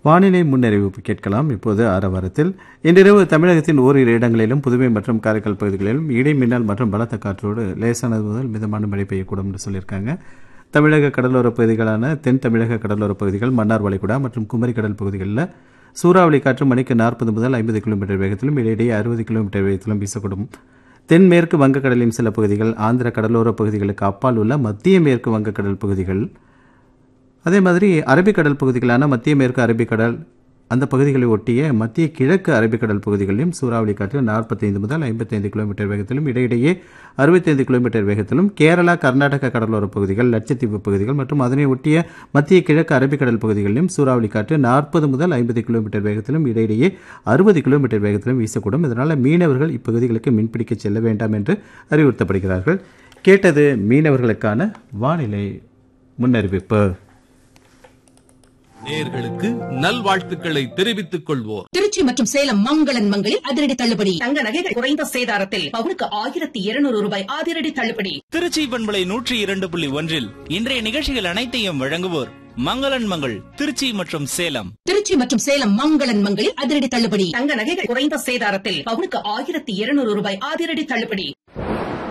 வானிலை முன்னறிவிப்பு கேட்கலாம் இப்போது ஆரவாரத்தில் இன்றிரவு தமிழகத்தின் ஓரிரு இடங்களிலும் புதுவை மற்றும் காரைக்கால் பகுதிகளிலும் இடி மின்னல் மற்றும் பலத்த காற்றோடு லேசானது முதல் மிதமான மழை பெய்யக்கூடும் என்று சொல்லியிருக்காங்க தமிழக கடலோரப் பகுதிகளான தென் தமிழக கடலோரப் பகுதிகள் மன்னார் வளைகுடா மற்றும் குமரி கடல் பகுதிகளில் சூறாவளி காற்று மணிக்கு நாற்பது முதல் ஐம்பது கிலோமீட்டர் வேகத்திலும் இடையிடையே அறுபது கிலோமீட்டர் வேகத்திலும் வீசக்கூடும் தென்மேற்கு வங்கக்கடலின் சில பகுதிகள் ஆந்திர கடலோரப் பகுதிகளுக்கு அப்பால் உள்ள மத்திய மேற்கு வங்கக்கடல் பகுதிகள் அதே மாதிரி அரபிக்கடல் பகுதிகளான மத்திய மேற்கு அரபிக்கடல் அந்த பகுதிகளை ஒட்டிய மத்திய கிழக்கு அரபிக்கடல் பகுதிகளிலும் சூறாவளி காற்று நாற்பத்தைந்து முதல் ஐம்பத்தைந்து கிலோமீட்டர் வேகத்திலும் இடையிடையே அறுபத்தைந்து கிலோமீட்டர் வேகத்திலும் கேரளா கர்நாடக கடலோரப் பகுதிகள் லட்சத்தீவு பகுதிகள் மற்றும் அதனை ஒட்டிய மத்திய கிழக்கு அரபிக்கடல் பகுதிகளிலும் சூறாவளி காற்று நாற்பது முதல் ஐம்பது கிலோமீட்டர் வேகத்திலும் இடையிடையே அறுபது கிலோமீட்டர் வேகத்திலும் வீசக்கூடும் இதனால் மீனவர்கள் இப்பகுதிகளுக்கு மீன்பிடிக்க செல்ல வேண்டாம் என்று அறிவுறுத்தப்படுகிறார்கள் கேட்டது மீனவர்களுக்கான வானிலை முன்னறிவிப்பு நேர்களுக்கு நல்வாழ்த்துக்களை தெரிவித்துக் கொள்வோர் திருச்சி மற்றும் சேலம் மங்களன் மங்களில் அதிரடி தள்ளுபடி தங்க நகைகள் குறைந்த சேதாரத்தில் பவுனுக்கு ஆயிரத்தி இருநூறு ரூபாய் அதிரடி தள்ளுபடி திருச்சி பண்பலை நூற்றி இரண்டு புள்ளி ஒன்றில் இன்றைய நிகழ்ச்சிகள் அனைத்தையும் வழங்குவோர் மங்களன் மங்கள் திருச்சி மற்றும் சேலம் திருச்சி மற்றும் சேலம் மங்களன் மங்களில் அதிரடி தள்ளுபடி தங்க நகைகள் குறைந்த சேதாரத்தில் பவுனுக்கு ஆயிரத்தி இருநூறு ரூபாய் அதிரடி தள்ளுபடி